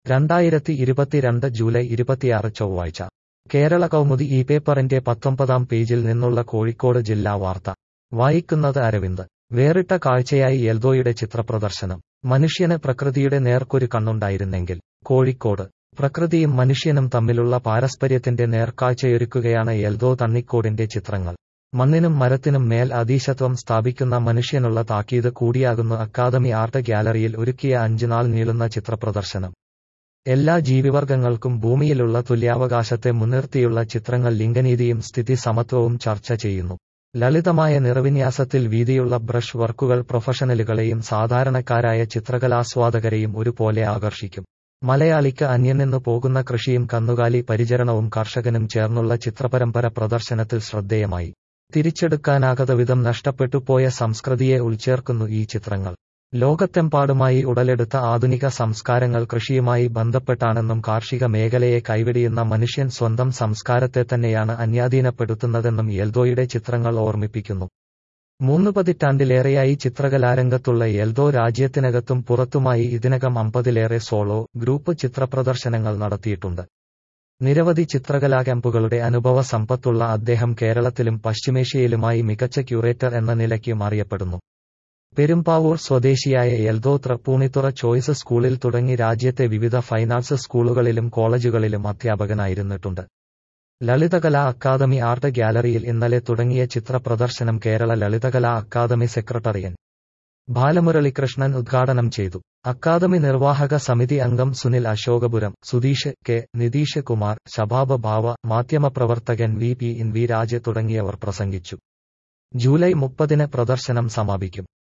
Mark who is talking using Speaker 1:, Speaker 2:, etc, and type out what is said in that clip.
Speaker 1: രണ്ടായിരത്തി ഇരുപത്തിരണ്ട് ജൂലൈ ഇരുപത്തിയാറ് ചൊവ്വാഴ്ച കേരള കൗമുദി ഈ പേപ്പറിന്റെ പത്തൊമ്പതാം പേജിൽ നിന്നുള്ള കോഴിക്കോട് ജില്ലാ വാർത്ത വായിക്കുന്നത് അരവിന്ദ് വേറിട്ട കാഴ്ചയായി എൽദോയുടെ ചിത്രപ്രദർശനം മനുഷ്യന് പ്രകൃതിയുടെ നേർക്കൊരു കണ്ണുണ്ടായിരുന്നെങ്കിൽ കോഴിക്കോട് പ്രകൃതിയും മനുഷ്യനും തമ്മിലുള്ള പാരസ്പര്യത്തിന്റെ നേർക്കാഴ്ചയൊരുക്കുകയാണ് എൽദോ തണ്ണിക്കോടിന്റെ ചിത്രങ്ങൾ മണ്ണിനും മരത്തിനും മേൽ അതീശത്വം സ്ഥാപിക്കുന്ന മനുഷ്യനുള്ള താക്കീത് കൂടിയാകുന്നു അക്കാദമി ആർട്ട് ഗ്യാലറിയിൽ ഒരുക്കിയ അഞ്ചുനാൾ നീളുന്ന ചിത്രപ്രദർശനം എല്ലാ ജീവിവർഗങ്ങൾക്കും ഭൂമിയിലുള്ള തുല്യാവകാശത്തെ മുൻനിർത്തിയുള്ള ചിത്രങ്ങൾ ലിംഗനീതിയും സ്ഥിതി സമത്വവും ചർച്ച ചെയ്യുന്നു ലളിതമായ നിറവിന്യാസത്തിൽ വീതിയുള്ള ബ്രഷ് വർക്കുകൾ പ്രൊഫഷണലുകളെയും സാധാരണക്കാരായ ചിത്രകലാസ്വാദകരെയും ഒരുപോലെ ആകർഷിക്കും മലയാളിക്ക് അന്യനിന്നു പോകുന്ന കൃഷിയും കന്നുകാലി പരിചരണവും കർഷകനും ചേർന്നുള്ള ചിത്രപരമ്പര പ്രദർശനത്തിൽ ശ്രദ്ധേയമായി തിരിച്ചെടുക്കാനാകാത്ത വിധം നഷ്ടപ്പെട്ടുപോയ സംസ്കൃതിയെ ഉൾച്ചേർക്കുന്നു ഈ ചിത്രങ്ങൾ ലോകത്തെമ്പാടുമായി ഉടലെടുത്ത ആധുനിക സംസ്കാരങ്ങൾ കൃഷിയുമായി ബന്ധപ്പെട്ടാണെന്നും കാർഷിക മേഖലയെ കൈവെടിയുന്ന മനുഷ്യൻ സ്വന്തം സംസ്കാരത്തെ തന്നെയാണ് അന്യാധീനപ്പെടുത്തുന്നതെന്നും എൽദോയുടെ ചിത്രങ്ങൾ ഓർമ്മിപ്പിക്കുന്നു മൂന്ന് പതിറ്റാണ്ടിലേറെയായി ചിത്രകലാരംഗത്തുള്ള എൽദോ രാജ്യത്തിനകത്തും പുറത്തുമായി ഇതിനകം അമ്പതിലേറെ സോളോ ഗ്രൂപ്പ് ചിത്രപ്രദർശനങ്ങൾ നടത്തിയിട്ടുണ്ട് നിരവധി ചിത്രകലാ ക്യാമ്പുകളുടെ അനുഭവ സമ്പത്തുള്ള അദ്ദേഹം കേരളത്തിലും പശ്ചിമേഷ്യയിലുമായി മികച്ച ക്യൂറേറ്റർ എന്ന നിലയ്ക്കും അറിയപ്പെടുന്നു പെരുമ്പാവൂർ സ്വദേശിയായ എൽദോ തൃപ്പൂണിത്തുറ ചോയ്സ് സ്കൂളിൽ തുടങ്ങി രാജ്യത്തെ വിവിധ ഫൈൻ ആർട്സ് സ്കൂളുകളിലും കോളേജുകളിലും അധ്യാപകനായിരുന്നിട്ടുണ്ട് ലളിതകലാ അക്കാദമി ആർട്ട് ഗ്യാലറിയിൽ ഇന്നലെ തുടങ്ങിയ ചിത്ര പ്രദർശനം Kerala Lalithakala academy secretary N Balamuralikrishnan ഉദ്ഘാടനം ചെയ്തു അക്കാദമി നിർവാഹക സമിതി അംഗം സുനിൽ അശോകപുരം സുധീഷ് കെ നിതീഷ് കുമാർ ശബാബ ഭാവ മാധ്യമപ്രവർത്തകൻ V P N V Raj തുടങ്ങിയവർ പ്രസംഗിച്ചു ജൂലൈ മുപ്പതിന് പ്രദർശനം സമാപിക്കും